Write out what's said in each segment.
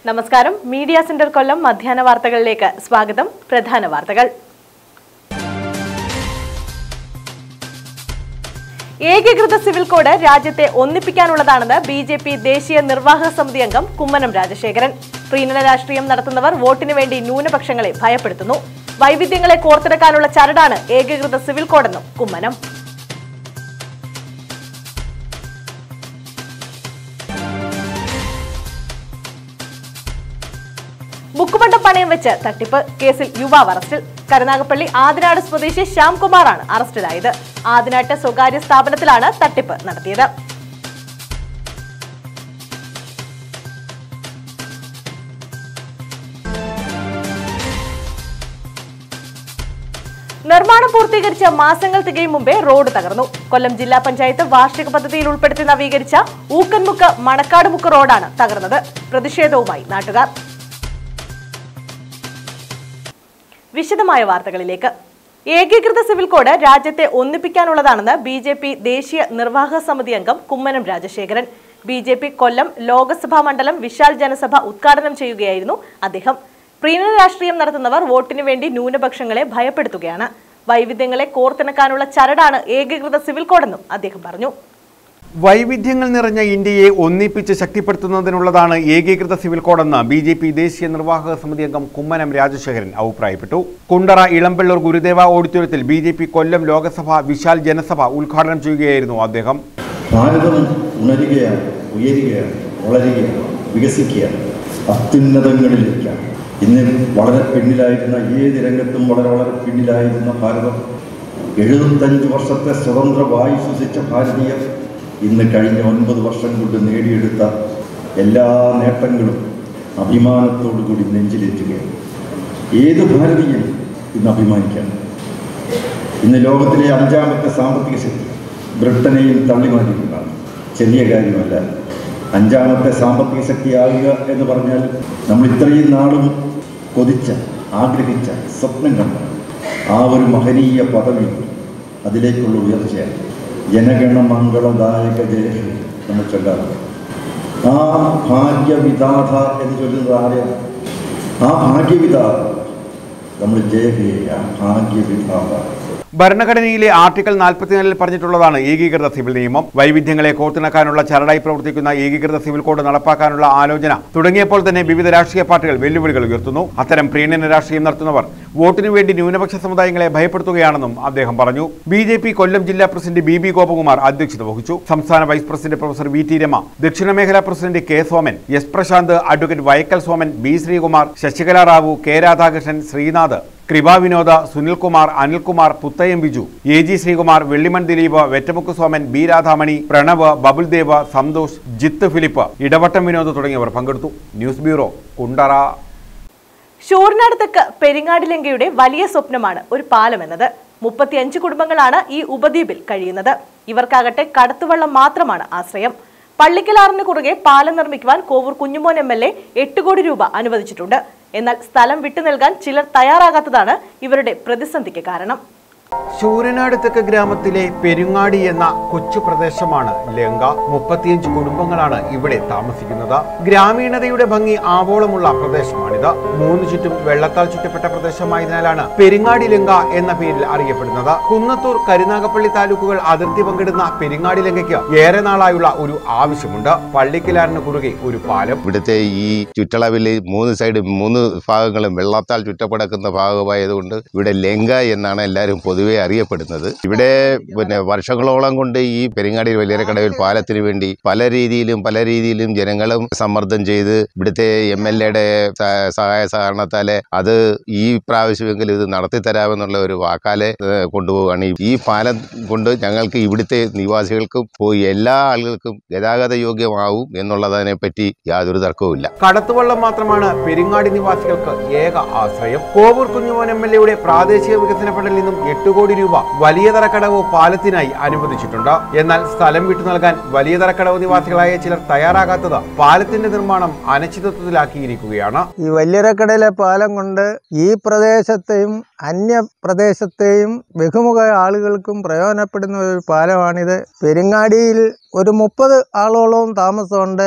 നമസ്കാരം media centre കൊല്ലം മധ്യാഹ്ന വാർത്തകളിലേക്ക് സ്വാഗതം പ്രധാന വാർത്തകൾ ഏകീകൃത സിവിൽ കോഡ് രാജ്യത്തെ ഒന്നിപ്പിക്കാനുള്ളതാണെന്ന് ബി ജെ പി ദേശീയ നിർവാഹക സമിതി അംഗം കുമ്മനം രാജശേഖരൻ പ്രീണന രാഷ്ട്രീയം നടത്തുന്നവർ വോട്ടിനു വേണ്ടി ന്യൂനപക്ഷങ്ങളെ ഭയപ്പെടുത്തുന്നു വൈവിധ്യങ്ങളെ കോർത്തെടുക്കാനുള്ള ചരടാണ് ഏകീകൃത സിവിൽ കോഡെന്നും കുമ്മനം ബുക്കുമണ്ടം പണയം വെച്ച് തട്ടിപ്പ് കേസിൽ യുവാവ് അറസ്റ്റിൽ കരുനാഗപ്പള്ളി ആദിനാട് സ്വദേശി ശ്യാംകുമാറാണ് അറസ്റ്റിലായത് ആദിനാട്ട് സ്വകാര്യ സ്ഥാപനത്തിലാണ് തട്ടിപ്പ് നടത്തിയത് നിർമ്മാണം പൂർത്തീകരിച്ച മാസങ്ങൾ തികയും മുമ്പേ റോഡ് തകർന്നു കൊല്ലം ജില്ലാ പഞ്ചായത്ത് വാർഷിക പദ്ധതിയിൽ ഉൾപ്പെടുത്തി നവീകരിച്ച ഊക്കൻമുക്ക് മണക്കാടുമുക്ക് റോഡാണ് തകർന്നത് പ്രതിഷേധവുമായി നാട്ടുകാർ വിശദമായ വാർത്തകളിലേക്ക് ഏകീകൃത സിവിൽ കോഡ് രാജ്യത്തെ ഒന്നിപ്പിക്കാനുള്ളതാണെന്ന് ബി ജെ പി ദേശീയ നിർവാഹക സമിതി അംഗം Kummanam Rajasekharan B J P Kollam Lok Sabha മണ്ഡലം വിശാൽ ജനസഭ ഉദ്ഘാടനം ചെയ്യുകയായിരുന്നു അദ്ദേഹം പ്രീണന രാഷ്ട്രീയം നടത്തുന്നവർ വോട്ടിനു വേണ്ടി ന്യൂനപക്ഷങ്ങളെ ഭയപ്പെടുത്തുകയാണ് വൈവിധ്യങ്ങളെ കോർത്തിണക്കാനുള്ള ചരടാണ് ഏകീകൃത സിവിൽ കോഡെന്നും അദ്ദേഹം പറഞ്ഞു വൈവിധ്യങ്ങൾ നിറഞ്ഞ ഇന്ത്യയെ ഒന്നിപ്പിച്ച് ശക്തിപ്പെടുത്തുന്നതിനുള്ളതാണ് ഏകീകൃത സിവിൽ കോഡെന്ന് ബി ജെ പി ദേശീയ നിർവാഹക സമിതി അംഗം കുമ്മനം രാജശേഖരൻ അഭിപ്രായപ്പെട്ടു കുണ്ടറ ഇളമ്പള്ളൂർ ഗുരുദേവ ഓഡിറ്റോറിയത്തിൽ B J P Kollam Lok Sabha വിശാൽ ജനസഭ ഉദ്ഘാടനം ചെയ്യുകയായിരുന്നു അദ്ദേഹം ഭാരതം ഉണരുകയാണ് ഉയരുകയാണ് വളരുകയാണ് വികസിക്കുകയാണ് അത്യുന്നതങ്ങളിലേക്കാണ് ഇന്ന് വളരെ പിന്നിലായിരുന്ന ഏത് രംഗത്തും വളരെ വളരെ പിന്നിലായിരുന്ന ഭാരതം എഴുപത്തഞ്ച് വർഷത്തെ സ്വതന്ത്ര വായു ശ്വസിച്ച ഭാരതീയർ ഇന്ന് കഴിഞ്ഞ ഒൻപത് വർഷം കൊണ്ട് നേടിയെടുത്ത എല്ലാ നേട്ടങ്ങളും അഭിമാനത്തോടു കൂടി നെഞ്ചിലേറ്റുകയാണ് ഏത് ഭാരതീയനും ഇന്ന് അഭിമാനിക്കണം ഇന്ന് ലോകത്തിലെ അഞ്ചാമത്തെ സാമ്പത്തിക ശക്തി ബ്രിട്ടനെയും തള്ളിമാറ്റിക്കൊണ്ടാണ് ചെറിയ കാര്യമല്ല അഞ്ചാമത്തെ സാമ്പത്തിക ശക്തിയാകുക എന്ന് പറഞ്ഞാൽ നമ്മൾ ഇത്രയും നാളും കൊതിച്ച ആഗ്രഹിച്ച സ്വപ്നം കണ്ട ആ ഒരു മഹനീയ പദവി അതിലേക്കുള്ള ഉയർച്ചയാണ് ജനഗണമംഗളദായക ജയഹേ നമ്മൾ ചൊല്ലാറുണ്ട് ആ ഭാഗ്യവിധാത എന്ന് ചൊല്ലുന്നത് ആരെയാണ് ആ ഭാഗ്യവിധാത നമ്മൾ ജയഹേ ആ ഭാഗ്യവിധാത ഭരണഘടനയിലെ ആർട്ടിക്കിൾ നാൽപ്പത്തിനാലിൽ പറഞ്ഞിട്ടുള്ളതാണ് ഏകീകൃത സിവിൽ നിയമം വൈവിധ്യങ്ങളെ കോർത്തിണക്കാനുള്ള ചരടായി പ്രവർത്തിക്കുന്ന ഏകീകൃത സിവിൽ കോഡ് നടപ്പാക്കാനുള്ള ആലോചന തുടങ്ങിയപ്പോൾ തന്നെ വിവിധ രാഷ്ട്രീയ പാർട്ടികൾ വെല്ലുവിളികൾ ഉയർത്തുന്നു അത്തരം പ്രീണന രാഷ്ട്രീയം നടത്തുന്നവർ വോട്ടിനു വേണ്ടി ന്യൂനപക്ഷ സമുദായങ്ങളെ ഭയപ്പെടുത്തുകയാണെന്നും അദ്ദേഹം പറഞ്ഞു ബി ജെ പി കൊല്ലം ജില്ലാ പ്രസിഡന്റ് ബി ബി ഗോപകുമാർ അധ്യക്ഷത വഹിച്ചു സംസ്ഥാന vice president professor V T Rama ദക്ഷിണ മേഖലാ president K Soman S Prashanth advocate Vaikkal Soman B Sreekumar Sasikala Rao K Radhakrishnan Sreenath Kripa Vinoda Sunilkumar Anilkumar Puthayam Biju A G Sreekumar Vellimon Dileep Vettamukku Soman B Radhamani Pranav Babul Dev Santhosh Jith Philip Edavattom Vinod തുടങ്ങിയവർ പങ്കെടുത്തു ന്യൂസ് ബ്യൂറോ കുണ്ടറ ഷൂറിനാട് തെക്ക് പെരിങ്ങാടിലങ്കയുടെ വലിയ സ്വപ്നമാണ് ഒരു പാലം എന്നത് മുപ്പത്തിയഞ്ച് കുടുംബങ്ങളാണ് ഈ ഉപദ്വീപിൽ കഴിയുന്നത് ഇവർക്കാകട്ടെ കടത്തുവള്ളം മാത്രമാണ് ആശ്രയം പള്ളിക്കലാറിന് കുറുകെ പാലം നിർമ്മിക്കുവാൻ Kovoor Kunjumon M L A എട്ട് കോടി രൂപ അനുവദിച്ചിട്ടുണ്ട് എന്നാൽ സ്ഥലം വിട്ടു നൽകാൻ ചിലർ തയ്യാറാകാത്തതാണ് ഇവരുടെ പ്രതിസന്ധിക്ക് കാരണം ശൂരനാട് തെക്ക് ഗ്രാമത്തിലെ പെരുങ്ങാടി എന്ന കൊച്ചു പ്രദേശമാണ് ലങ്ക മുപ്പത്തിയഞ്ച് കുടുംബങ്ങളാണ് ഇവിടെ താമസിക്കുന്നത് ഗ്രാമീണതയുടെ ഭംഗി ആവോളമുള്ള പ്രദേശമാണിത് മൂന്ന് ചുറ്റും വെള്ളത്താൽ ചുറ്റപ്പെട്ട പ്രദേശമായതിനാലാണ് പെരിങ്ങാടി ലങ്ക എന്ന പേരിൽ അറിയപ്പെടുന്നത് കുന്നത്തൂർ കരുനാഗപ്പള്ളി താലൂക്കുകൾ അതിർത്തി പങ്കിടുന്ന പെരിങ്ങാടി ലങ്കയ്ക്ക് ഏറെ നാളായുള്ള ഒരു ആവശ്യമുണ്ട് പള്ളിക്കലാറിന് കുറുകെ ഒരു പാലം ഇവിടുത്തെ ഈ ചുറ്റളവിൽ മൂന്ന് സൈഡ് മൂന്ന് ഭാഗങ്ങളും വെള്ളത്താൽ ചുറ്റപ്പടക്കുന്ന ഭാഗമായതുകൊണ്ട് ഇവിടെ ലങ്ക എന്നാണ് എല്ലാവരും പൊതുവെ അറിയപ്പെടുന്നത് ഇവിടെ പിന്നെ വർഷങ്ങളോളം കൊണ്ട് ഈ പെരിങ്ങാടി വലിയരക്കടവിൽ പാലത്തിന് വേണ്ടി പല രീതിയിലും പല രീതിയിലും ജനങ്ങളും സമ്മർദ്ദം ചെയ്ത് ഇവിടുത്തെ എം എൽ എയുടെ സഹായ സഹകരണത്താല് അത് ഈ പ്രാവശ്യമെങ്കിലും ഇത് നടത്തി തരാമെന്നുള്ള ഒരു വാക്കാലെ ഏഹ്, കൊണ്ടുപോവുകയാണ് ഈ പാലം കൊണ്ട് ഞങ്ങൾക്ക് ഇവിടുത്തെ നിവാസികൾക്കും പോയി എല്ലാ ആളുകൾക്കും ഗതാഗത യോഗ്യമാവും എന്നുള്ളതിനെ പറ്റി യാതൊരു തർക്കവുമില്ല കടത്തുവള്ളം മാത്രമാണ് പെരിങ്ങാടി നിവാസികൾക്ക് ഏക ആശ്രയം കോവൂർ കുഞ്ഞുമോൻ എം എൽ എയുടെ പ്രാദേശിക വികസന ഫണ്ടിൽ നിന്നും എട്ട് കോടി രൂപ വലിയ തറക്കടവ് പാലത്തിനായി അനുവദിച്ചിട്ടുണ്ട് എന്നാൽ സ്ഥലം വിട്ടു നൽകാൻ വലിയ തറക്കടവ് നിവാസികളായ ചിലർ തയ്യാറാകാത്തത് പാലത്തിന്റെ നിർമ്മാണം അനിശ്ചിതത്വത്തിലാക്കിയിരിക്കുകയാണ് ഈ വല്യരക്കടയിലെ പാലം കൊണ്ട് ഈ പ്രദേശത്തെയും അന്യ പ്രദേശത്തെയും ബഹുമുഖ ആളുകൾക്കും പ്രയോജനപ്പെടുന്ന ഒരു പാലമാണിത് പെരിങ്ങാടിയിൽ ഒരു മുപ്പത് ആളോളം താമസമുണ്ട്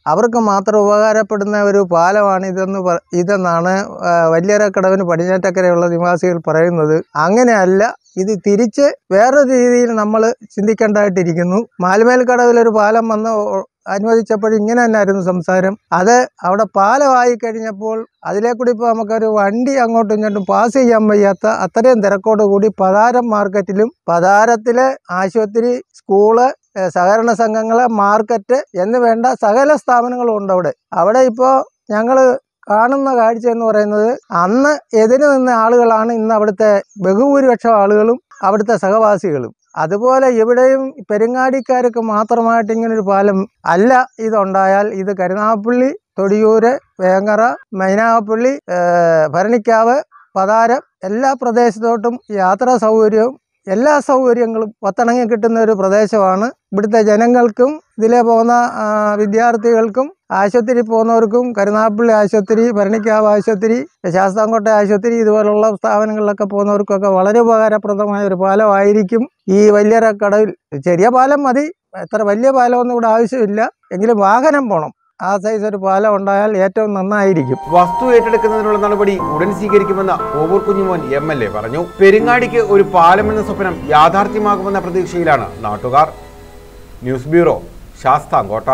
അവർക്ക് മാത്രം ഉപകാരപ്പെടുന്ന ഒരു പാലമാണ് ഇതെന്ന് പ- ഇതെന്നാണ് ആ, വല്യരക്കടവിന് പടിഞ്ഞാറ്റക്കരയുള്ള നിവാസികൾ പറയുന്നത് അങ്ങനെയല്ല ഇത് തിരിച്ച് വേറൊരു രീതിയിൽ നമ്മൾ ചിന്തിക്കേണ്ടതായിട്ടിരിക്കുന്നു മാൽമേൽക്കടവിലൊരു പാലം വന്ന് ഒ- അനുവദിച്ചപ്പോൾ ഇങ്ങനെ തന്നെയായിരുന്നു സംസാരം അത് അവിടെ പാലമായി കഴിഞ്ഞപ്പോൾ അതിലെ കൂടി ഇപ്പോൾ നമുക്കൊരു വണ്ടി അങ്ങോട്ടും ഇങ്ങോട്ടും പാസ് ചെയ്യാൻ വയ്യാത്ത അത്രയും തിരക്കോട് കൂടി പതാരം മാർക്കറ്റിലും പതാരത്തിലെ ആശുപത്രി സ്കൂള് ഏഹ് സഹകരണ സംഘങ്ങള് മാർക്കറ്റ് എന്ന് വേണ്ട സകല സ്ഥാപനങ്ങളും ഉണ്ട് അവിടെ അവിടെ ഇപ്പോൾ ഞങ്ങൾ കാണുന്ന കാഴ്ച എന്ന് പറയുന്നത് അന്ന് എതിര് നിന്ന ആളുകളാണ് ഇന്ന് അവിടുത്തെ ബഹുഭൂരിപക്ഷം ആളുകളും അവിടുത്തെ സഹവാസികളും അതുപോലെ ഇവിടെയും പെരുങ്ങാടിക്കാർക്ക് മാത്രമായിട്ട് ഇങ്ങനൊരു പാലം അല്ല ഇതുണ്ടായാൽ ഇത് കരുനാഗപ്പള്ളി തൊടിയൂര് വേങ്ങറ മൈനാഗപ്പള്ളി ഏഹ് ഭരണിക്കാവ് പതാരം എല്ലാ പ്രദേശത്തോട്ടും യാത്രാ സൗകര്യവും എല്ലാ സൗകര്യങ്ങളും ഒത്തിണങ്ങി കിട്ടുന്ന ഒരു പ്രദേശമാണ് ഇവിടുത്തെ ജനങ്ങൾക്കും ഇതിലെ പോകുന്ന ആ, വിദ്യാർത്ഥികൾക്കും ആശുപത്രി പോകുന്നവർക്കും കരുനാഗപ്പള്ളി ആശുപത്രി ഭരണിക്കാവ് ആശുപത്രി ശാസ്താംകോട്ട ആശുപത്രി ഇതുപോലുള്ള സ്ഥാപനങ്ങളിലൊക്കെ പോകുന്നവർക്കൊക്കെ വളരെ ഉപകാരപ്രദമായ ഒരു പാലമായിരിക്കും ഈ വലിയ കടവിൽ ചെറിയ പാലം മതി എത്ര വലിയ പാലമൊന്നും ഇവിടെ ആവശ്യമില്ല എങ്കിലും വാഹനം പോകണം ആ സൈസ് ഒരു പാലം ഉണ്ടായാൽ ഏറ്റവും നന്നായിരിക്കും വസ്തു ഏറ്റെടുക്കുന്നതിനുള്ള നടപടി ഉടൻ സ്വീകരിക്കുമെന്ന് Kovoor Kunjumon M L A പറഞ്ഞു പെരിങ്ങാടിക്ക് ഒരു പാലമെന്ന സ്വപ്നം യാഥാർത്ഥ്യമാകുമെന്ന പ്രതീക്ഷയിലാണ് നാട്ടുകാർ news bureau Sasthamkotta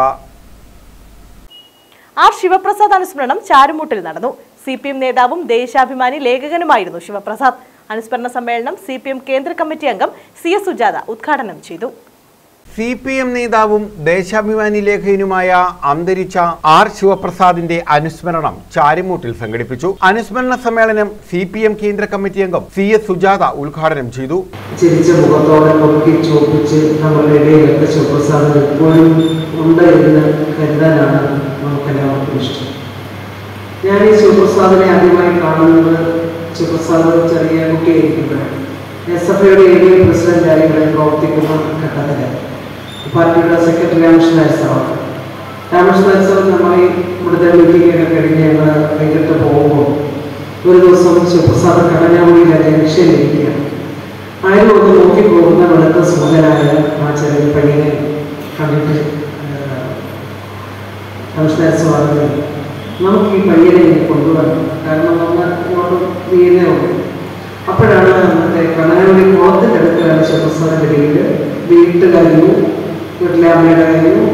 R Sivaprasad അനുസ്മരണം ചാരുമൂട്ടിൽ നടന്നു സി പി എം നേതാവും ദേശാഭിമാനി ലേഖകനുമായിരുന്നു ശിവപ്രസാദ് അനുസ്മരണ സമ്മേളനം സി പി എം കേന്ദ്ര കമ്മിറ്റി അംഗം സി എസ് സുജാത ഉദ്ഘാടനം ചെയ്തു സി പി എം നേതാവും ദേശാഭിമാനി ലേഖകനുമായ അന്തരിച്ച ആർ ശിവപ്രസാദിന്റെ അനുസ്മരണം ചാരിമൂട്ടിൽ സംഘടിപ്പിച്ചു അനുസ്മരണ സമ്മേളനം സി പി എം കേന്ദ്ര കമ്മിറ്റി അംഗം സി എസ് സുജാത ഉദ്ഘാടനം ചെയ്തു ചിരിച്ച മുഖത്തോടെ നോക്കി ചോപ്പിച്ച് നമ്മളുടെ ഇടയിലൊക്കെ ശിവപ്രസാദം എപ്പോഴും ഉണ്ട് എന്ന് കരുതാനാണ് നമുക്കെല്ലാവർക്കും ഇഷ്ടം ഞാൻ ഈ ശിവപ്രസാദിനെ ആദ്യമായി കാണുന്നത് ശിവപ്രസാദ് ചെറിയ കുട്ടിയായിരിക്കുമ്പോഴാണ് എസ് എഫ് ഐയുടെ ഏരിയ പ്രസിഡന്റായി ഇവിടെ പ്രവർത്തിക്കുന്ന ഘട്ടത്തിലാണ് പാർട്ടിയുടെ സെക്രട്ടറി രാമകൃഷ്ണ നായർ രാമകൃഷ്ണ നായർ നമ്മളീ ഇവിടുത്തെ മീറ്റിംഗൊക്കെ കഴിഞ്ഞ് ഞങ്ങൾ വൈകിട്ട് പോകുമ്പോൾ ഒരു ദിവസം ശിവപ്രസാദ് കടഞ്ഞാമൊഴിയിലെ ജംഗ്ഷനിലിരിക്കുകയാണ് ആരും ഒന്ന് നോക്കി പോകുന്ന വെളുത്ത സുന്ദരായ ആ ചെറിയ പയ്യനെ കണ്ടിട്ട് സംസാരിച്ച് പറഞ്ഞു നമുക്ക് ഈ പയ്യനെ ഇനി കൊണ്ടുവരണം കാരണം നമ്മൾ ഇങ്ങോട്ട് വീണേ ഉള്ളൂ അപ്പോഴാണ് അന്നത്തെ കണാനൊരു കുളത്തിൻ്റെ അടുത്താണ് ശിവപ്രസാദിൻ്റെ വീട് വീട്ട് കഴിഞ്ഞു വീട്ടിലെ അമ്മയുടെ കഴിഞ്ഞു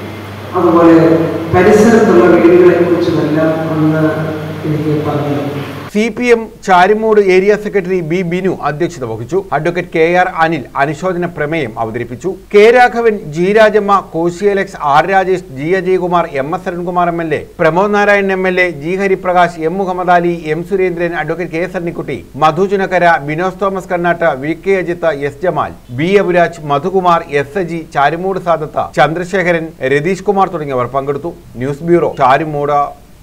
അതുപോലെ പരിസരത്തുള്ള വീടുകളെ കുറിച്ചുമെല്ലാം അന്ന് എനിക്ക് പറഞ്ഞു C P M Charummoodu area secretary B Binu അധ്യക്ഷത വഹിച്ചു അഡ്വക്കേറ്റ് കെ ആർ അനിൽ അനുശോചന പ്രമേയം അവതരിപ്പിച്ചു K Raghavan G Rajamma Koshy Alex R Rajesh G Ajayakumar M S Arunkumar M L A Pramod Narayanan M L A G Hariprakash M Muhammad Ali M Surendran advocate K Sunnykutty Madhu Chunakkara Binos Thomas Kannattu V K Ajith S Jamal B Aburaj Madhukumar S Aji Charummoodu Sadath Chandrasekharan Ratheesh Kumar തുടങ്ങിയവർ പങ്കെടുത്തു news bureau Charimood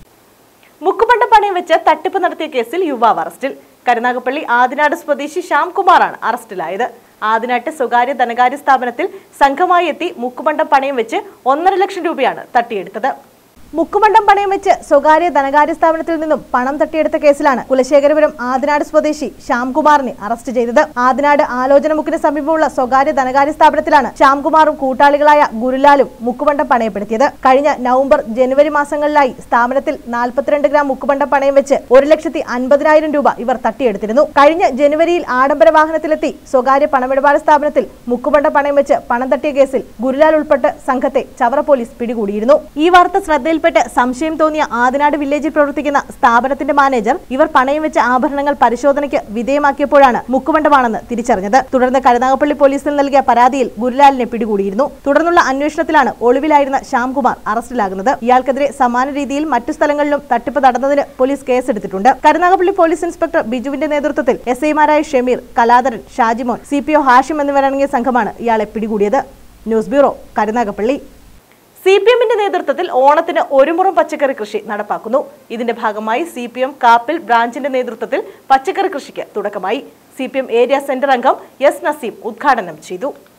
മുക്കുപണ്ട പണയം വെച്ച് തട്ടിപ്പ് നടത്തിയ കേസിൽ യുവാവ് അറസ്റ്റിൽ കരുനാഗപ്പള്ളി ആദിനാട് സ്വദേശി ശ്യാംകുമാറാണ് അറസ്റ്റിലായത് ആദിനാട്ട് സ്വകാര്യ ധനകാര്യ സ്ഥാപനത്തിൽ സംഘമായി എത്തി മുക്കുപണ്ടം പണയം വെച്ച് ഒന്നര ലക്ഷം രൂപയാണ് തട്ടിയെടുത്തത് മുക്കുമണ്ടം പണയം വെച്ച് സ്വകാര്യ ധനകാര്യ സ്ഥാപനത്തിൽ നിന്നും പണം തട്ടിയെടുത്ത കേസിലാണ് കുലശേഖരപുരം ആദിനാട് സ്വദേശി ശ്യാംകുമാറിനെ അറസ്റ്റ് ചെയ്തത് ആദിനാട് ആലോചനമുക്കിന് സമീപമുള്ള സ്വകാര്യ ധനകാര്യ സ്ഥാപനത്തിലാണ് ശ്യാംകുമാറും കൂട്ടാളികളായ ഗുരുലാലും മുക്കുമണ്ടം പണയപ്പെടുത്തിയത് കഴിഞ്ഞ നവംബർ ജനുവരി മാസങ്ങളിലായി സ്ഥാപനത്തിൽ നാൽപ്പത്തിരണ്ട് ഗ്രാം മുക്കുമണ്ടം പണയം വെച്ച് ഒരു ലക്ഷത്തി അൻപതിനായിരം രൂപ ഇവർ തട്ടിയെടുത്തിരുന്നു കഴിഞ്ഞ ജനുവരിയിൽ ആഡംബര വാഹനത്തിലെത്തി സ്വകാര്യ പണമിടപാട് സ്ഥാപനത്തിൽ മുക്കുമണ്ടം പണയം വെച്ച് പണം തട്ടിയ കേസിൽ ഗുരുലാൽ ഉൾപ്പെട്ട് സംഘത്തെ ചവറ പോലീസ് പിടികൂടിയിരുന്നു ഈ വാർത്ത ശ്രദ്ധയിൽപ്പെട്ട് സംശയം തോന്നിയ ആദിനാട് വില്ലേജിൽ പ്രവർത്തിക്കുന്ന സ്ഥാപനത്തിന്റെ മാനേജർ ഇവർ പണയം വെച്ച ആഭരണങ്ങൾ പരിശോധനയ്ക്ക് വിധേയമാക്കിയപ്പോഴാണ് മുക്കുമണ്ടമാണെന്ന് തിരിച്ചറിഞ്ഞത് തുടർന്ന് കരുനാഗപ്പള്ളി പോലീസിൽ നൽകിയ പരാതിയിൽ ഗുരുലാലിനെ പിടികൂടിയിരുന്നു തുടർന്നുള്ള അന്വേഷണത്തിലാണ് ഒളിവിലായിരുന്ന ശ്യാംകുമാർ അറസ്റ്റിലാകുന്നത് ഇയാൾക്കെതിരെ സമാന രീതിയിൽ മറ്റു സ്ഥലങ്ങളിലും തട്ടിപ്പ് നടന്നതിന് പോലീസ് കേസെടുത്തിട്ടുണ്ട് കരുനാഗപ്പള്ളി പോലീസ് ഇൻസ്പെക്ടർ ബിജുവിന്റെ നേതൃത്വത്തിൽ എസ് ഐമാരായ Shameer Kaladharan Shajimon C P O Hashim എന്നിവരടങ്ങിയ സംഘമാണ് ഇയാളെ പിടികൂടിയത് news bureau Karunagappally C P എമ്മിന്റെ നേതൃത്വത്തിൽ ഓണത്തിന് ഒരു മുറം പച്ചക്കറി കൃഷി നടപ്പാക്കുന്നു ഇതിന്റെ ഭാഗമായി സി പി എം കാപ്പിൽ ബ്രാഞ്ചിന്റെ നേതൃത്വത്തിൽ പച്ചക്കറി കൃഷിക്ക് തുടക്കമായി C P M area centre അംഗം എസ് നസീം ഉദ്ഘാടനം ചെയ്തു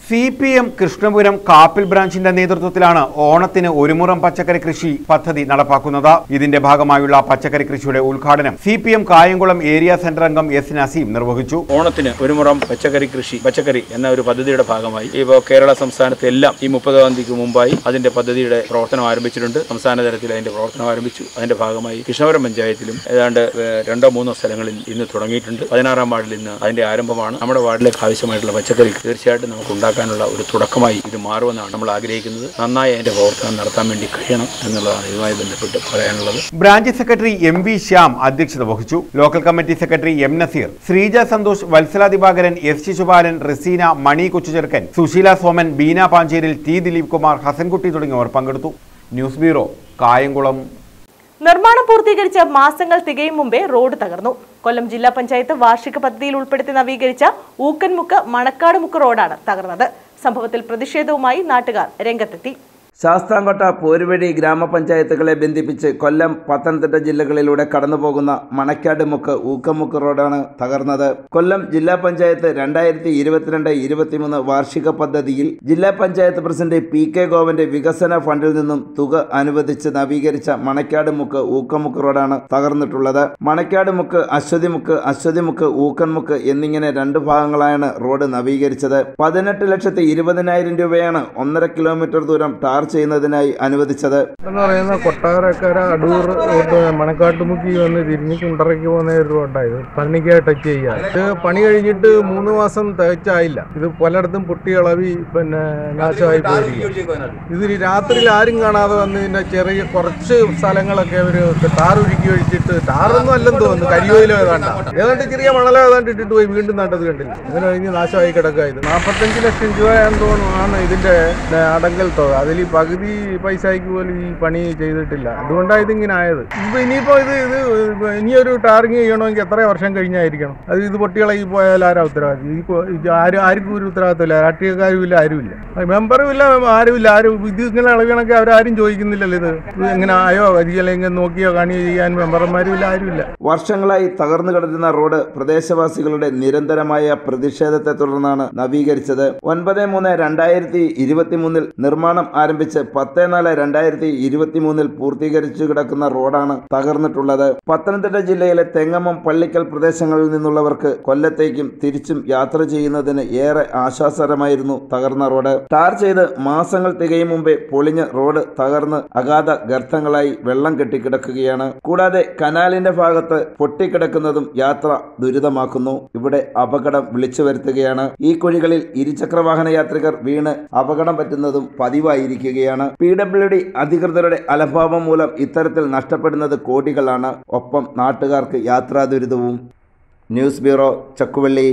C P M Krishnapuram Kappil ബ്രാഞ്ചിന്റെ നേതൃത്വത്തിലാണ് ഓണത്തിന് ഒരുമുറം പച്ചക്കറി കൃഷി പദ്ധതി നടപ്പാക്കുന്നത് ഇതിന്റെ ഭാഗമായുള്ള പച്ചക്കറി കൃഷിയുടെ ഉദ്ഘാടനം C P M Kayamkulam area centre അംഗം എസ് നസീം നിർവഹിച്ചു ഓണത്തിന് ഒരു മുറം പച്ചക്കറി കൃഷി പച്ചക്കറി എന്ന ഒരു പദ്ധതിയുടെ ഭാഗമായി ഇപ്പോൾ കേരള സംസ്ഥാനത്ത് എല്ലാം ഈ മുപ്പതാം തീയതിക്ക് മുമ്പായി അതിന്റെ പദ്ധതിയുടെ പ്രവർത്തനം ആരംഭിച്ചിട്ടുണ്ട് സംസ്ഥാന തലത്തിൽ അതിന്റെ പ്രവർത്തനം ആരംഭിച്ചു അതിന്റെ ഭാഗമായി കൃഷ്ണപുരം പഞ്ചായത്തിലും ഏതാണ്ട് ഏഹ്, രണ്ടോ മൂന്നോ സ്ഥലങ്ങളിൽ ഇന്ന് തുടങ്ങിയിട്ടുണ്ട് പതിനാറാം വാർഡിൽ ഇന്ന് അതിന്റെ ആരംഭമാണ് നമ്മുടെ വാർഡിലേക്ക് ആവശ്യമായിട്ടുള്ള പച്ചക്കറി തീർച്ചയായിട്ടും നമുക്ക് ഉണ്ടാക്കാനുള്ള ഒരു തുടക്കമായി ഇത് മാറുമെന്നാണ് നമ്മൾ ആഗ്രഹിക്കുന്നത് നന്നായി അതിന്റെ പ്രവർത്തനം നടത്താൻ വേണ്ടി കഴിയണം എന്നുള്ളതാണ് ഇതുമായി ബന്ധപ്പെട്ട് പറയാനുള്ളത് branch secretary M V Shyam അധ്യക്ഷത വഹിച്ചു local committee secretary M Naseer Sreeja Santhosh Vatsala Divakaran S Sisupalan Raseena Mani Kochucherukkan Susheela Soman Beena Pancheril T Dileep Kumar Hasankutty തുടങ്ങിയവർ പങ്കെടുത്തു ന്യൂസ് ബ്യൂറോ കായംകുളം നിർമ്മാണം പൂർത്തീകരിച്ച് മാസങ്ങൾ തികയും മുമ്പേ റോഡ് തകർന്നു കൊല്ലം ജില്ലാ പഞ്ചായത്ത് വാർഷിക പദ്ധതിയിൽ ഉൾപ്പെടുത്തി നവീകരിച്ച ഊക്കൻമുക്ക് മണക്കാടുമുക്ക് റോഡാണ് തകർന്നത് സംഭവത്തിൽ പ്രതിഷേധവുമായി നാട്ടുകാർ രംഗത്തെത്തി ശാസ്താംകോട്ട പോരുവഴി ഗ്രാമപഞ്ചായത്തുകളെ ബന്ധിപ്പിച്ച് കൊല്ലം പത്തനംതിട്ട ജില്ലകളിലൂടെ കടന്നുപോകുന്ന മണക്കാട് മുക്ക് ഊക്കമുക്ക് റോഡാണ് തകർന്നത് കൊല്ലം ജില്ലാ പഞ്ചായത്ത് രണ്ടായിരത്തി ഇരുപത്തിരണ്ട് ഇരുപത്തിമൂന്ന് വാർഷിക പദ്ധതിയിൽ ജില്ലാ പഞ്ചായത്ത് പ്രസിഡന്റ് പി കെ ഗോവന്റെ വികസന ഫണ്ടിൽ നിന്നും തുക അനുവദിച്ച് നവീകരിച്ച മണക്കാട് മുക്ക് ഊക്കമുക്ക് റോഡാണ് തകർന്നിട്ടുള്ളത് മണക്കാട് മുക്ക് അശ്വതി മുക്ക് അശ്വതി മുക്ക് ഊക്കൻ മുക്ക് എന്നിങ്ങനെ രണ്ട് ഭാഗങ്ങളായാണ് റോഡ് നവീകരിച്ചത് പതിനെട്ട് ലക്ഷത്തി ഇരുപതിനായിരം രൂപയാണ് ഒന്നര കിലോമീറ്റർ ദൂരം ടാർ ചെയ്യുന്നതിനായി അനുവദിച്ചത് എന്ന് പറയുന്ന കൊട്ടാരക്കര അടൂർ റോഡ് മണക്കാട്ടുമുക്കി വന്ന് തിരിഞ്ഞ് കുണ്ടറയ്ക്ക് പോകുന്ന ഒരു റോഡായത് പഴനിക്ക് ടച്ച് ചെയ്യാൻ ഇത് പണി കഴിഞ്ഞിട്ട് മൂന്ന് മാസം തികച്ചായില്ല ഇത് പലയിടത്തും പൊട്ടിയിളവി പിന്നെ നാശമായി പോയിരിക്കും ഇത് രാത്രിയിൽ ആരും കാണാതെ വന്ന് ഇതിന്റെ ചെറിയ കുറച്ച് സ്ഥലങ്ങളൊക്കെ അവർ ടാർ ഉരുക്കി ഒഴിച്ചിട്ട് ടാറൊന്നും അല്ലെന്ന് തോന്നുന്നു കരിയോയിലോ ഏതാണ്ട് ഏതാണ്ട് ചെറിയ മണലോ ഏതാണ്ട് ഇട്ടിട്ട് പോയി വീണ്ടും നട്ടത് കണ്ടില്ല ഇതിന് കഴിഞ്ഞ് നാശമായി കിടക്കുക ഇത് നാൽപ്പത്തഞ്ച് ലക്ഷം രൂപയാണെന്ന് തോന്നുന്നു ആണ് ഇതിന്റെ അടങ്കൽ തുക അതിൽ ഈ പകുതി പൈസയ്ക്ക് പോലും ഈ പണി ചെയ്തിട്ടില്ല അതുകൊണ്ടാണ് ഇതിങ്ങനെ ആയത് ഇപ്പൊ ഇനിയിപ്പോ ഇത് ഇത് ഇനിയൊരു ടാറിങ് ചെയ്യണമെങ്കിൽ എത്ര വർഷം കഴിഞ്ഞായിരിക്കണം അത് ഇത് പൊട്ടികളി പോയാൽ ആരാ ഉത്തരവാദി ഈ കൊ- ഇത് ആരും ആർക്കും ഒരു ഉത്തരവാദിത്തമില്ല രാഷ്ട്രീയക്കാരും ഇല്ല ആരുമില്ല മെമ്പറും ഇല്ല ആരുമില്ല ആരും ഇത് ഇങ്ങനെ ഇളകണൊക്കെ അവരാരും ചോദിക്കുന്നില്ലല്ലോ ഇത് ഇത് എങ്ങനെ ആയോ അല്ലെങ്കിൽ നോക്കിയോ കാണിയോ ചെയ്യാൻ മെമ്പർമാരും ഇല്ല ആരുമില്ല വർഷങ്ങളായി തകർന്നു കിടക്കുന്ന റോഡ് പ്രദേശവാസികളുടെ നിരന്തരമായ പ്രതിഷേധത്തെ തുടർന്നാണ് നവീകരിച്ചത് ഒൻപത് മൂന്ന് രണ്ടായിരത്തി ഇരുപത്തി മൂന്നിൽ നിർമ്മാണം ആരംഭിച്ച് പത്ത് നാല് രണ്ടായിരത്തി ഇരുപത്തി മൂന്നിൽ പൂർത്തീകരിച്ചു കിടക്കുന്ന റോഡാണ് തകർന്നിട്ടുള്ളത് പത്തനംതിട്ട ജില്ലയിലെ തെങ്ങമ്മം പള്ളിക്കൽ പ്രദേശങ്ങളിൽ നിന്നുള്ളവർക്ക് കൊല്ലത്തേക്കും തിരിച്ചും യാത്ര ചെയ്യുന്നതിന് ഏറെ ആശ്വാസകരമായിരുന്നു തകർന്ന റോഡ് ടാർ ചെയ്ത് മാസങ്ങൾ തികയും മുമ്പേ പൊളിഞ്ഞ് റോഡ് തകർന്ന് അഗാധ ഗർത്തങ്ങളായി വെള്ളം കെട്ടിക്കിടക്കുകയാണ് കൂടാതെ കനാലിന്റെ ഭാഗത്ത് പൊട്ടിക്കിടക്കുന്നതും യാത്ര ദുരിതമാക്കുന്നു ഇവിടെ അപകടം വിളിച്ചു വരുത്തുകയാണ് ഈ കുഴികളിൽ ഇരുചക്രവാഹന യാത്രികർ വീണ് അപകടം പറ്റുന്നതും പതിവായിരിക്കുകയാണ് പി ഡബ്ല്യു ഡി അധികൃതരുടെ അലംഭാവം മൂലം ഇത്തരത്തിൽ നഷ്ടപ്പെടുന്നത് കോടികളാണ് ഒപ്പം നാട്ടുകാർക്ക് യാത്രാ ദുരിതവും ന്യൂസ് ബ്യൂറോ ചക്കുവള്ളി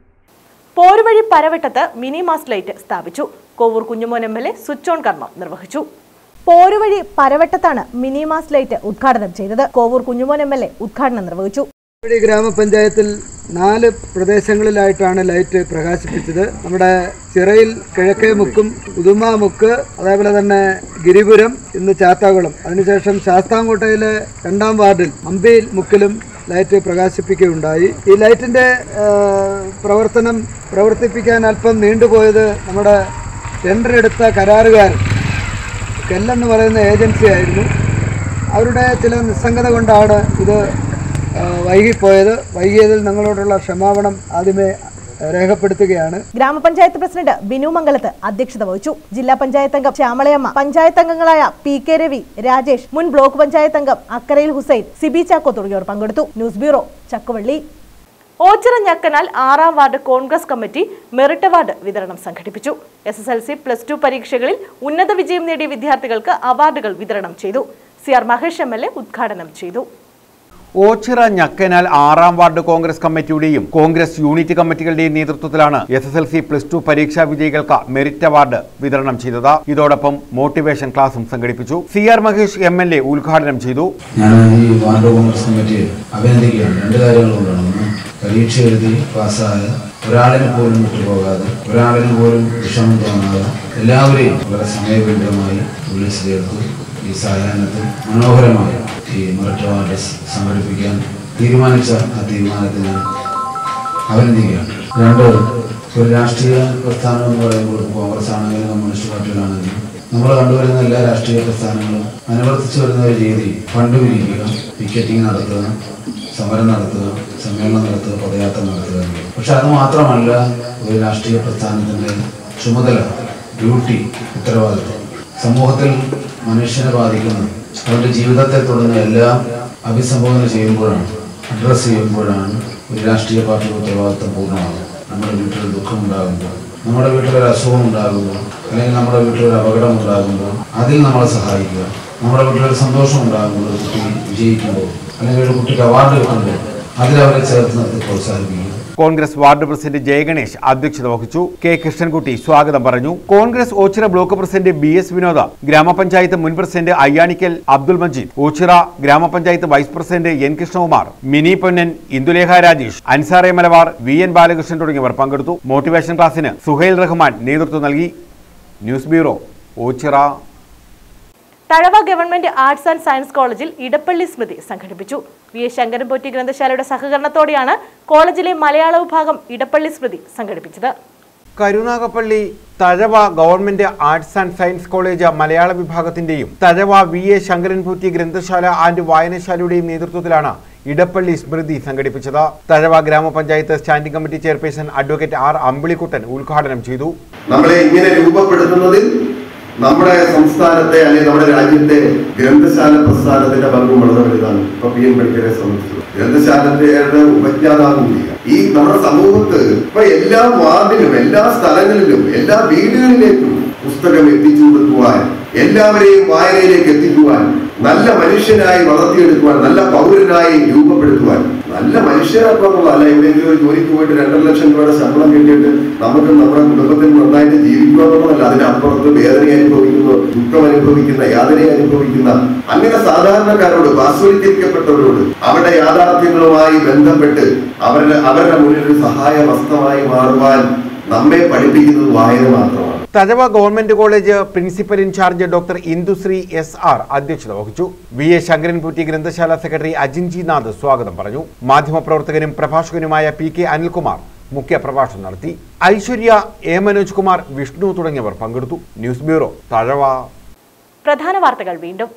പോരുവഴി പരവട്ടത്ത് മിനി മാസ് ലൈറ്റ് സ്ഥാപിച്ചു Kovoor Kunjumon M L A switch on കർമ്മം നിർവഹിച്ചു പോരുവഴി പരവട്ടത്താണ് മിനി മാസ് ലൈറ്റ് ഉദ്ഘാടനം ചെയ്തത് Kovoor Kunjumon M L A ഉദ്ഘാടനം നിർവഹിച്ചു ഈ ഗ്രാമപഞ്ചായത്തിൽ നാല് പ്രദേശങ്ങളിലായിട്ടാണ് ലൈറ്റ് പ്രകാശിപ്പിച്ചത് നമ്മുടെ ചിറയിൽ കിഴക്കേ മുക്കും ഉദുമ മുക്ക് അതേപോലെ തന്നെ ഗിരിപുരം ഇന്ന് ചാത്താകുളം അതിനുശേഷം ശാസ്താംകോട്ടയിലെ രണ്ടാം വാർഡിൽ അമ്പയിൽ മുക്കിലും ലൈറ്റ് പ്രകാശിപ്പിക്കുകയുണ്ടായി ഈ ലൈറ്റിൻ്റെ ആ, പ്രവർത്തനം പ്രവർത്തിപ്പിക്കാൻ അല്പം നീണ്ടുപോയത് നമ്മുടെ ടെൻഡർ എടുത്ത കരാറുകാരൻ കെല്ലെന്ന് പറയുന്ന ഏജൻസി ആയിരുന്നു അവരുടെ ചില നിസ്സംഗത കൊണ്ടാണ് ഇത് ആ, വൈകിപ്പോയത് വൈകിയതിൽ ഞങ്ങളോടുള്ള ക്ഷമാപണം ആദ്യമേ ആ, രേഖപ്പെടുത്തുകയാണ് ഗ്രാമപഞ്ചായത്ത് പ്രസിഡന്റ് ബിനു മംഗലത്ത് അധ്യക്ഷത വഹിച്ചു ജില്ലാ പഞ്ചായത്ത് അംഗം ശ്യാമളയമ്മ പഞ്ചായത്ത് അംഗങ്ങളായ പി കെ രവി രാജേഷ് മുൻ ബ്ലോക്ക് പഞ്ചായത്ത് അംഗം അക്കരയിൽ ഹുസൈൻ സിബി ചാക്കോ തുടങ്ങിയവർ പങ്കെടുത്തു ന്യൂസ് ബ്യൂറോ ചക്കുവള്ളി ഓച്ചിറ ഞക്കനാൽ ആറാം ward Congress committee merit award വിതരണം സംഘടിപ്പിച്ചു S S L C plus two പരീക്ഷകളിൽ ഉന്നത വിജയം നേടിയ വിദ്യാർത്ഥികൾക്ക് അവാർഡുകൾ വിതരണം ചെയ്തു C R Mahesh M L A ഉദ്ഘാടനം ചെയ്തു ഓച്ചിറ ഞക്കനാൽ ആറാം വാർഡ് കോൺഗ്രസ് കമ്മിറ്റിയുടെയും കോൺഗ്രസ് യൂണിറ്റ് കമ്മിറ്റികളുടെയും നേതൃത്വത്തിലാണ് S S L C plus two പരീക്ഷാ വിജയികൾക്ക് മെറിറ്റ് അവാർഡ് വിതരണം ചെയ്തത് ഇതോടൊപ്പം മോട്ടിവേഷൻ ക്ലാസും സംഘടിപ്പിച്ചു C R Mahesh M L A ഉദ്ഘാടനം ചെയ്തു ഞാൻ ഈ വാർഡ് കോൺഗ്രസ് കമ്മിറ്റിയെ അഭിനന്ദിക്കുകയാണ് രണ്ട് കാര്യങ്ങളുണ്ടാണ് ഒന്ന് പരീക്ഷ എഴുതി പാസ്സായ ഒരാളിന് പോലും വിട്ടുപോകാതെ ഒരാളിന് പോലും വിഷമം തോന്നാതെ എല്ലാവരെയും വളരെ സമയബന്ധിതമായി വിളിച്ചു ചേർത്ത് ഈ സായാഹ്നത്തിൽ മനോഹരമായി ഈ മെറിറ്റ് അവാർഡ് സംഘടിപ്പിക്കാൻ തീരുമാനിച്ച ആ തീരുമാനത്തെ ഞാൻ അഭിനന്ദിക്കുകയാണ് രണ്ട് ഒരു രാഷ്ട്രീയ പ്രസ്ഥാനം എന്ന് പറയുമ്പോൾ കോൺഗ്രസ് ആണെങ്കിലും കമ്മ്യൂണിസ്റ്റ് പാർട്ടികളാണെങ്കിലും നമ്മൾ കണ്ടുവരുന്ന എല്ലാ രാഷ്ട്രീയ പ്രസ്ഥാനങ്ങളും അനുവർത്തിച്ചു വരുന്ന ഒരു രീതി ഫണ്ട് പിരിക്കുക പിക്കറ്റിംഗ് നടത്തുക സമരം നടത്തുക സമ്മേളനം നടത്തുക പദയാത്ര നടത്തുക എന്നുള്ളത്. പക്ഷെ അത് മാത്രമല്ല ഒരു രാഷ്ട്രീയ പ്രസ്ഥാനത്തിൻ്റെ ചുമതല ഡ്യൂട്ടി ഉത്തരവാദിത്വം സമൂഹത്തിൽ മനുഷ്യനെ ബാധിക്കുന്ന അവരുടെ ജീവിതത്തെ തുടർന്ന് എല്ലാം അഭിസംബോധന ചെയ്യുമ്പോഴാണ് അഡ്രസ്സ് ചെയ്യുമ്പോഴാണ് ഒരു രാഷ്ട്രീയ പാർട്ടിയുടെ ഉത്തരവാദിത്വം പൂർണ്ണമാകും നമ്മുടെ വീട്ടിൽ ദുഃഖമുണ്ടാകുമ്പോൾ നമ്മുടെ വീട്ടിലൊരു അസുഖം ഉണ്ടാകുമ്പോൾ അല്ലെങ്കിൽ നമ്മുടെ വീട്ടിലൊരു അപകടം ഉണ്ടാകുമ്പോൾ അതിൽ നമ്മളെ സഹായിക്കുക നമ്മുടെ വീട്ടിലൊരു സന്തോഷം ഉണ്ടാകുമ്പോൾ ഒരു കുട്ടി വിജയിക്കുമ്പോൾ അല്ലെങ്കിൽ ഒരു കുട്ടിക്ക് അവാർഡ് കിട്ടുമ്പോൾ അതിലവരെ ചേർത്ത് നിർത്തി പ്രോത്സാഹിപ്പിക്കുക കോൺഗ്രസ് വാർഡ് പ്രസിഡന്റ് ജയഗണേഷ് അധ്യക്ഷത വഹിച്ചു കെ കൃഷ്ണൻകുട്ടി സ്വാഗതം പറഞ്ഞു Congress Ochira block president B S Vinoda ഗ്രാമപഞ്ചായത്ത് മുൻ പ്രസിഡന്റ് അയ്യാണിക്കൽ അബ്ദുൾ മജീദ് ഓച്ചിറ ഗ്രാമപഞ്ചായത്ത് vice president N Krishnakumar Mini Ponnan Indulekha Rajesh അൻസാറെ മലബാർ വി എൻ ബാലകൃഷ്ണൻ തുടങ്ങിയവർ പങ്കെടുത്തു മോട്ടിവേഷൻ ക്ലാസ്സിന് സുഹൈൽ റഹ്മാൻ നേതൃത്വം നൽകി news bureau Ochira Thazhava government arts and science കോളേജിൽ ഇടപ്പള്ളി സ്മൃതി സംഘടിപ്പിച്ചു വി എസ് ശങ്കരൻപോറ്റി ഗ്രന്ഥശാലയുടെ സഹകരണത്തോടെയാണ് കോളേജിലെ മലയാള വിഭാഗം ഇടപ്പള്ളി സ്മൃതി സംഘടിപ്പിച്ചത് Karunagappally Thazhava government arts and science college മലയാള വിഭാഗത്തിന്റെയും തഴവ വി എ ശങ്കരൻപൂറ്റി ഗ്രന്ഥശാല ആൻഡ് വായനശാലയുടെയും നേതൃത്വത്തിലാണ് ഇടപ്പള്ളി സ്മൃതി സംഘടിപ്പിച്ചത് തഴവ ഗ്രാമപഞ്ചായത്ത് standing committee chairperson advocate R Ambilikuttan ഉദ്ഘാടനം ചെയ്തു നമ്മളെ ഇങ്ങനെ രൂപപ്പെടുത്തുന്നതിൽ നമ്മുടെ സംസ്ഥാനത്തെ അല്ലെങ്കിൽ നമ്മുടെ രാജ്യത്തെ ഗ്രന്ഥശാല പ്രസ്ഥാനത്തിന്റെ പങ്കും വളരെ വലുതാണ് ഇപ്പൊ പി എൻ പണിക്കരെ സംബന്ധിച്ചത് ഗ്രന്ഥശാലയുടെ ഉപജ്ഞാതാവും കൂടിയാണ് ഈ നമ്മുടെ സമൂഹത്ത് ഇപ്പൊ എല്ലാ വാർഡിലും എല്ലാ സ്ഥലങ്ങളിലും എല്ലാ വീടുകളിലേക്കും പുസ്തകം എത്തിച്ചു കൊടുക്കുവാൻ എല്ലാവരെയും വായനയിലേക്ക് എത്തിക്കുവാൻ നല്ല മനുഷ്യനായി വളർത്തിയെടുക്കുവാൻ നല്ല പൗരനായി രൂപപ്പെടുത്തുവാൻ നല്ല മനുഷ്യരാക്കുന്നുള്ളതല്ല എവിടെയെങ്കിലും ഒരു ജോലിക്ക് പോയിട്ട് രണ്ടര ലക്ഷം രൂപയുടെ ശമ്പളം കിട്ടിയിട്ട് നമുക്ക് നമ്മുടെ കുടുംബത്തിൽ നന്നായിട്ട് ജീവിക്കുക എന്നുള്ളതല്ല അതിനപ്പുറത്ത് വേദന അനുഭവിക്കുന്നു ദുഃഖം അനുഭവിക്കുന്ന യാതന അനുഭവിക്കുന്ന അങ്ങനെ സാധാരണക്കാരോട് പാസ്വൽക്കരിക്കപ്പെട്ടവരോട് അവരുടെ യാഥാർത്ഥ്യങ്ങളുമായി ബന്ധപ്പെട്ട് അവരുടെ അവരുടെ മുന്നിൽ ഒരു സഹായ വസ്ത്രമായി മാറുവാൻ നമ്മെ പഠിപ്പിക്കുന്നത് വായന മാത്രമാണ് Thazhava government college principal in charge doctor Indusree S R അധ്യക്ഷത വഹിച്ചു വി എ ശങ്കരൻപൂറ്റി ഗ്രന്ഥശാല സെക്രട്ടറി അജിൻജി നാഥ് സ്വാഗതം പറഞ്ഞു മാധ്യമപ്രവർത്തകനും പ്രഭാഷകനുമായ പി കെ അനിൽകുമാർ മുഖ്യ പ്രഭാഷണം നടത്തി ഐശ്വര്യ എ മനോജ് കുമാർ വിഷ്ണു തുടങ്ങിയവർ പങ്കെടുത്തു ന്യൂസ് ബ്യൂറോ തഴവ പ്രധാന വാർത്തകൾ വീണ്ടും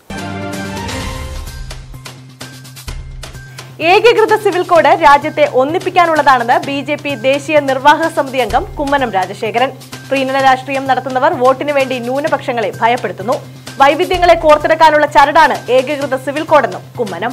ഏകീകൃത സിവിൽ കോഡ് രാജ്യത്തെ ഒന്നിപ്പിക്കാനുള്ളതാണെന്ന് ബി ജെ പി ദേശീയ നിർവാഹക സമിതി അംഗം കുമ്മനം രാജശേഖരൻ പ്രീണന രാഷ്ട്രീയം നടത്തുന്നവർ വോട്ടിനു വേണ്ടി ന്യൂനപക്ഷങ്ങളെ ഭയപ്പെടുത്തുന്നു വൈവിധ്യങ്ങളെ കോർത്തെടുക്കാനുള്ള ചരടാണ് ഏകീകൃത സിവിൽ കോഡെന്നും കുമ്മനം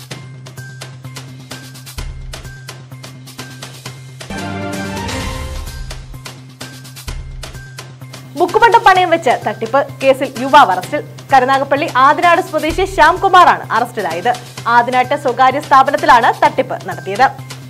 മുക്കുമണ്ട പണയം വെച്ച് തട്ടിപ്പ് കേസിൽ യുവാവ് അറസ്റ്റിൽ കരുനാഗപ്പള്ളി ആദിനാട് സ്വദേശി ശ്യാംകുമാറാണ് അറസ്റ്റിലായത് ആദിനാട്ട് സ്വകാര്യ സ്ഥാപനത്തിലാണ് തട്ടിപ്പ് നടത്തിയത്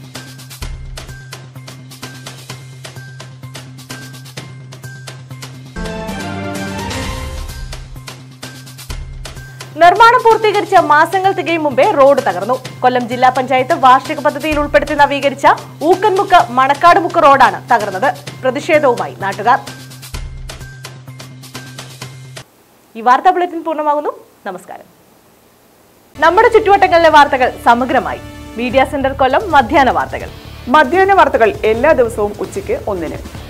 നിർമ്മാണം പൂർത്തീകരിച്ച മാസങ്ങൾ തികയും മുമ്പേ റോഡ് തകർന്നു കൊല്ലം ജില്ലാ പഞ്ചായത്ത് വാർഷിക പദ്ധതിയിൽ ഉൾപ്പെടുത്തി നവീകരിച്ച ഊക്കൻമുക്ക് മണക്കാട് മുക്ക് റോഡാണ് തകർന്നത് പ്രതിഷേധവുമായി നാട്ടുകാർ ഈ വാർത്താ ബുള്ളറ്റിൻ പൂർണ്ണമാകുന്നു നമസ്കാരം നമ്മുടെ ചുറ്റുവട്ടങ്ങളിലെ വാർത്തകൾ സമഗ്രമായി മീഡിയ സെന്റർ കൊല്ലം മധ്യാഹ്ന വാർത്തകൾ മധ്യാഹ്ന വാർത്തകൾ എല്ലാ ദിവസവും ഉച്ചയ്ക്ക് ഒന്നിന്